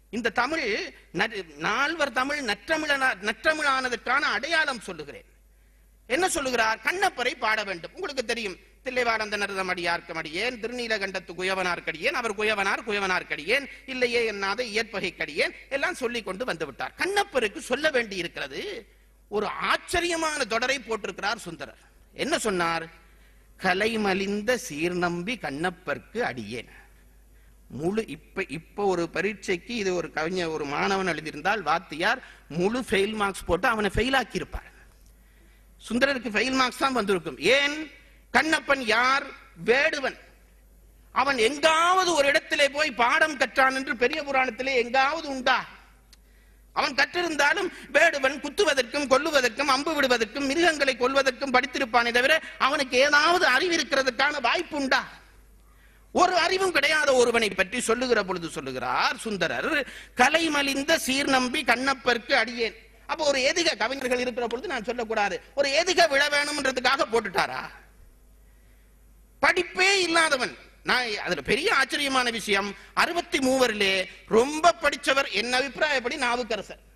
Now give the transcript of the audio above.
இந்த தமிழ் ந- நால்வர் தமிழ் நற்றமிழனா நற்றமிழானதற்கான அடையாளம் சொல்லுகிறேன் என்ன சொல்லுகிறார் கண்ணப்பரை பாட வேண்டும் உங்களுக்கு தெரியும் தில்லைவாழந்த நரதமடியார்க்கமடியேன் திருநீலகண்டத்து குயவனார்க்கடியேன் அவர் குயவனார் குயவனார்க்கடியேன் இல்லையே என்னாத இயற்பகைக்கடியேன் எல்லாம் சொல்லிக் கொண்டு வந்து விட்டார் கண்ணப்பருக்கு சொல்ல வேண்டி இருக்கிறது ஒரு ஆச்சரியமான தொடரை போட்டிருக்கிறார் சுந்தரர் என்ன சொன்னார் கலைமலிந்த சீர்நம்பி கண்ணப்பர்க்கு அடியேன் முழு இப்ப இப்ப ஒரு பரீட்சைக்கு இது ஒரு கவிஞர் ஒரு மாணவன் எழுதியிருந்தால் வாத்தியார் முழு ஃபெயில் மார்க்ஸ் போட்டு அவனை ஃபெயில் ஆக்கி இருப்பார் சுந்தரருக்கு ஃபெயில் மார்க்ஸ் தான் வந்திருக்கும் ஏன் கண்ணப்பன் யார் வேடுவன் அவன் எங்காவது ஒரு இடத்திலே போய் பாடம் கற்றான் என்று பெரிய புராணத்திலே எங்காவது உண்டா அவன் கற்றிருந்தாலும் வேடுவன் குத்துவதற்கும் கொல்லுவதற்கும் அம்பு விடுவதற்கும் மிருகங்களை கொல்வதற்கும் படித்திருப்பானே தவிர அவனுக்கு ஏதாவது அறிவு இருக்கிறதுக்கான வாய்ப்பு உண்டா ஒரு அறிவும் கிடையாத ஒருவனை பற்றி சொல்லுகிற பொழுது சொல்லுகிறார் சுந்தரர் கலைமலிந்த சீர்நம்பி கண்ணப்பர்க்கு அடியேன் அப்ப ஒரு எதிக கவிஞர்கள் இருக்கிற பொழுது நான் சொல்லக்கூடாது ஒரு எதிக விழ வேணும்ன்றதுக்காக போட்டுட்டாரா படிப்பே இல்லாதவன் நான் அதுல பெரிய ஆச்சரியமான விஷயம் அறுபத்தி மூவரிலே ரொம்ப படிச்சவர் என் அபிப்பிராயப்படி நாவுக்கரசர்